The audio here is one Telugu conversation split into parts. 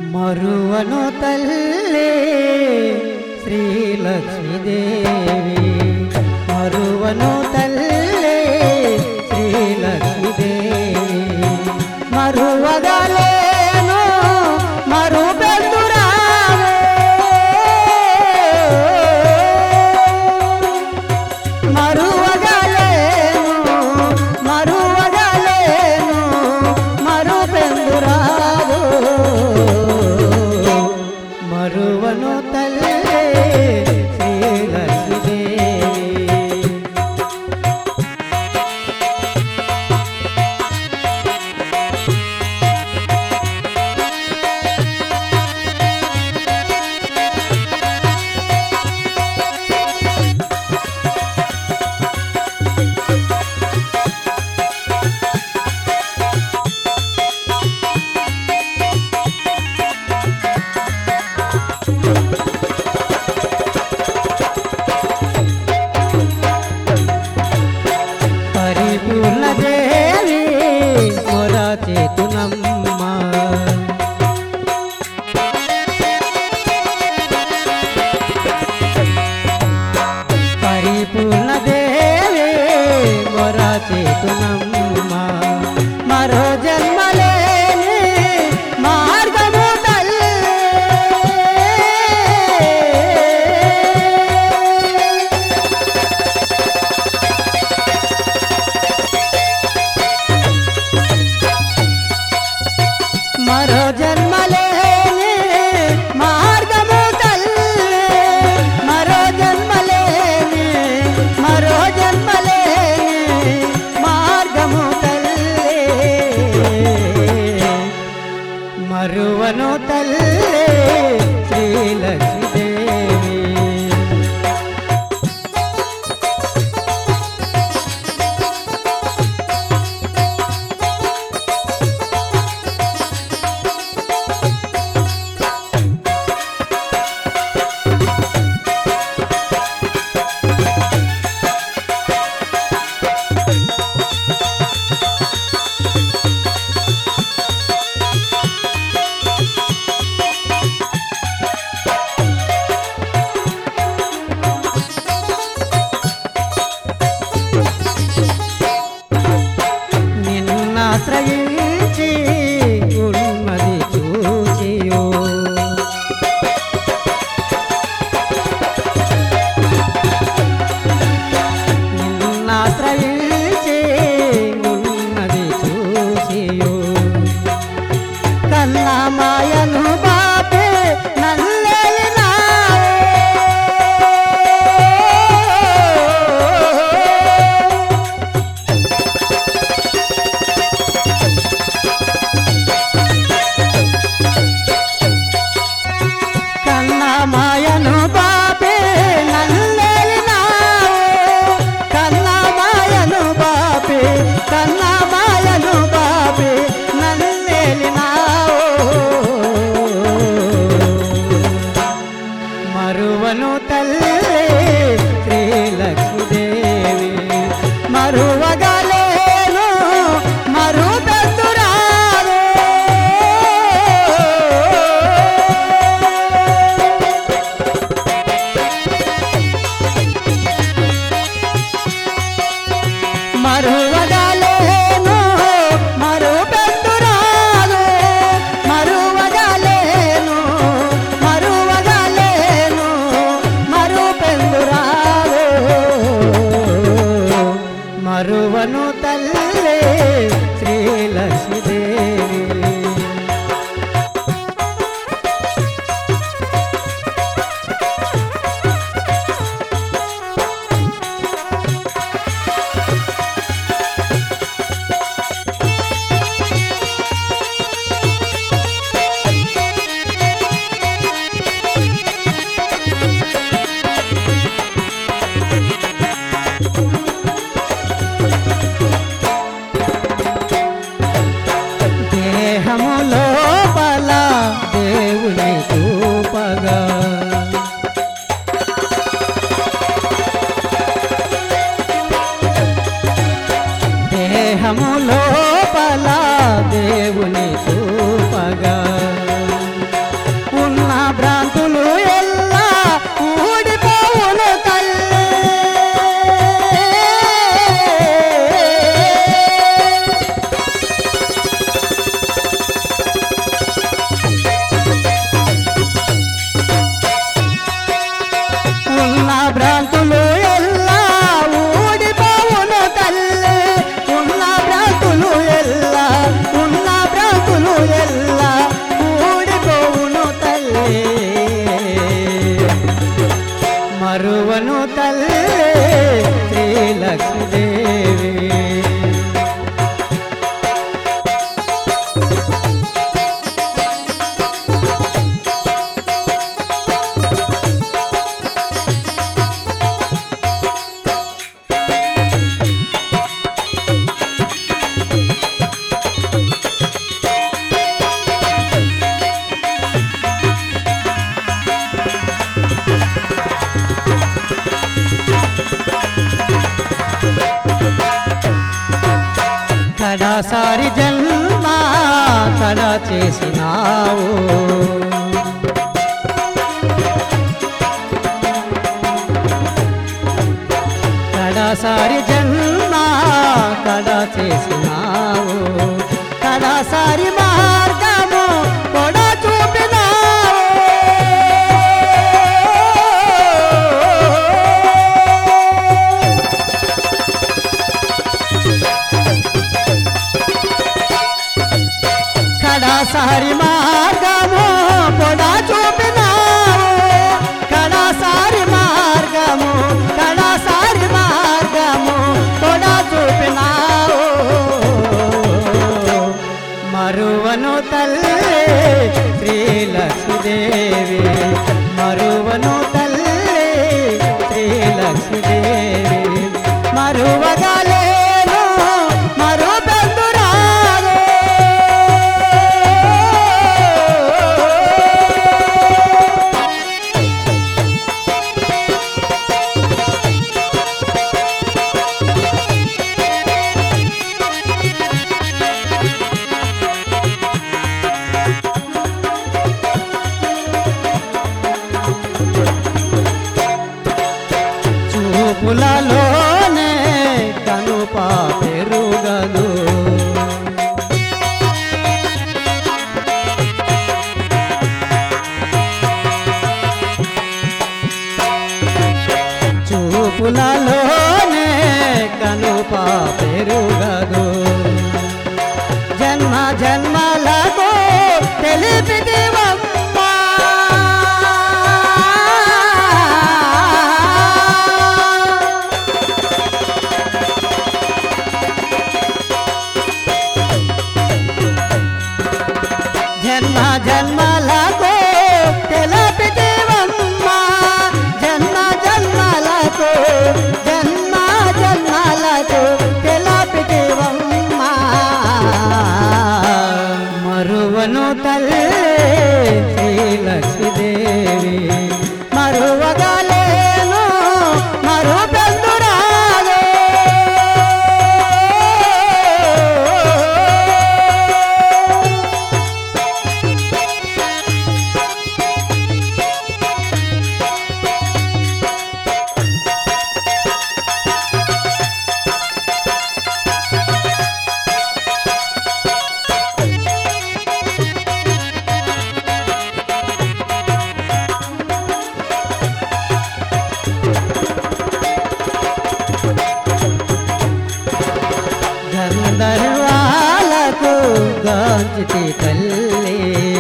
మరువను తల్లి శ్రీలక్ష్మీదేవి మరువను తల్లి శ్రీలక్ష్మీదేవి మరువగలేను మరు మరువగలేను మరువగలేను మరు పెందురాదు మరువను తల్లి శ్రీలక్ష్మీదేవి పరిపూర్ణ దేవి మొర చేతునమ్మ పరిపూర్ణ దేవి మొర చేతునమ్మ మరో జన్మలేని మార్గము తల్లి మరో జన్మలేని మార్గము తల్లి మరో జన్మలేని మరో జన్మలేని మార్గము తల్లి మరువను తల్లి శ్రీలక్ష్మీదేవి నిన్నాశ్రయించి ఉన్నది చూచియో నిన్నాశ్రయించి ఉన్నది చూచియో కన్నా మాయను బాపే నల్లెలినా కన్నా మాయను బాపే నల్లెలినావు కన్నా మాయను బాపే కన్నా మాయను బాపే నల్లెలినావు మరువను తల్లి శ్రీలక్ష్మీదేవి మరువగలేను మరు పెద్దురాలు మరువగలేను మరు పెద్దురాలు మరువగలేను మరువగలేను మరు పెందురాలు మరువను తల్లి శ్రీలక్ష్మీదేవి దేహము లోపల దేవుని చూపగా దేహము లోపల దేవుని చూపగా కడాసారి జన్మ కడ చేసినావు కడాసారి జన్మ కడ చేసినావు కడాసారి మార్గము కొడ చూపినావు కడాసారి మార్గము పొడా చూపినావు కడాసారి మార్గము కడాసారి మార్గము పొడా చూపినావు మరువను తల్లి శ్రీలక్ష్మీదేవి మరువను తల్లి శ్రీలక్ష్మీదేవి మరువగలేను మరు బెందురాలు చూపులలోనే కనుప పెరుగదు చూపులలోనే కనుప పెరుగదు జన్మ జన్మలకు తెలిపిదివమ్మా జన్మ జన్మలకు తెలిపిదివమ్మా జన్మ జన్మలకు జన్మ జన్మలకు తెలిపిదివమ్మా మరువను తల్లి శ్రీలక్ష్మీదేవి మరువగలేను మరు బెందురాలు గంధర్వాలకు గాంచితి తల్లి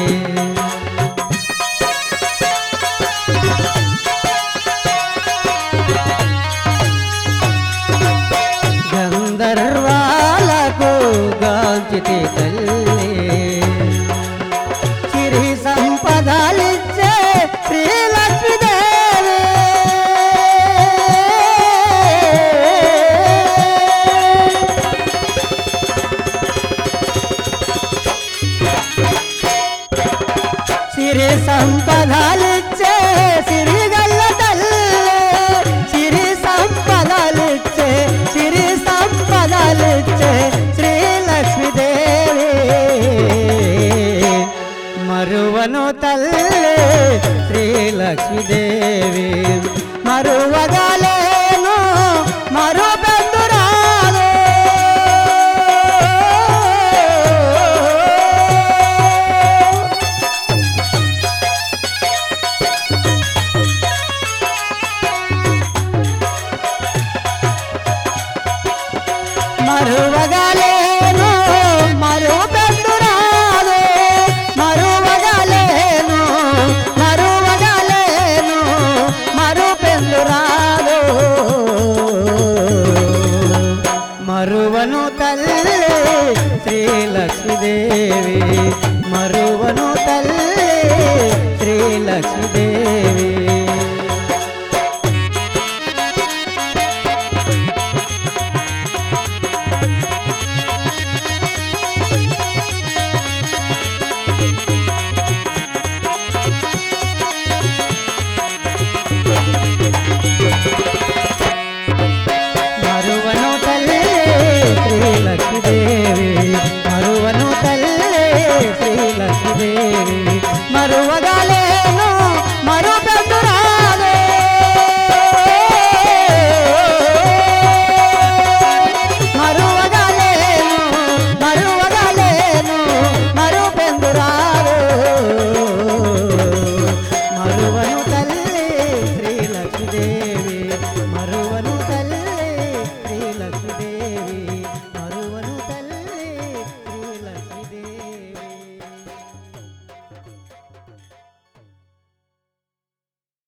గంధర్వాలకు గాంచితి తల్లి సిరి సంపదలిచ్చే శ్రీలక్ష్మీదేవి సిరి సంపదలిచ్చే సిరి గల్ల తల్లి సిరి సంపదలిచ్చే సిరి సంపదలిచ్చే శ్రీలక్ష్మీదేవి మరువను తల్లి శ్రీలక్ష్మీదేవి మరువగలేను మరు బెందురాలు మరువగలేను మరు బెందురాలు మరువగలేను మరువగలేను మరు బెందురాలు మరువను తల్లి శ్రీలక్ష్మీదేవి మరువను తల్లి శ్రీలక్ష్మీదేవి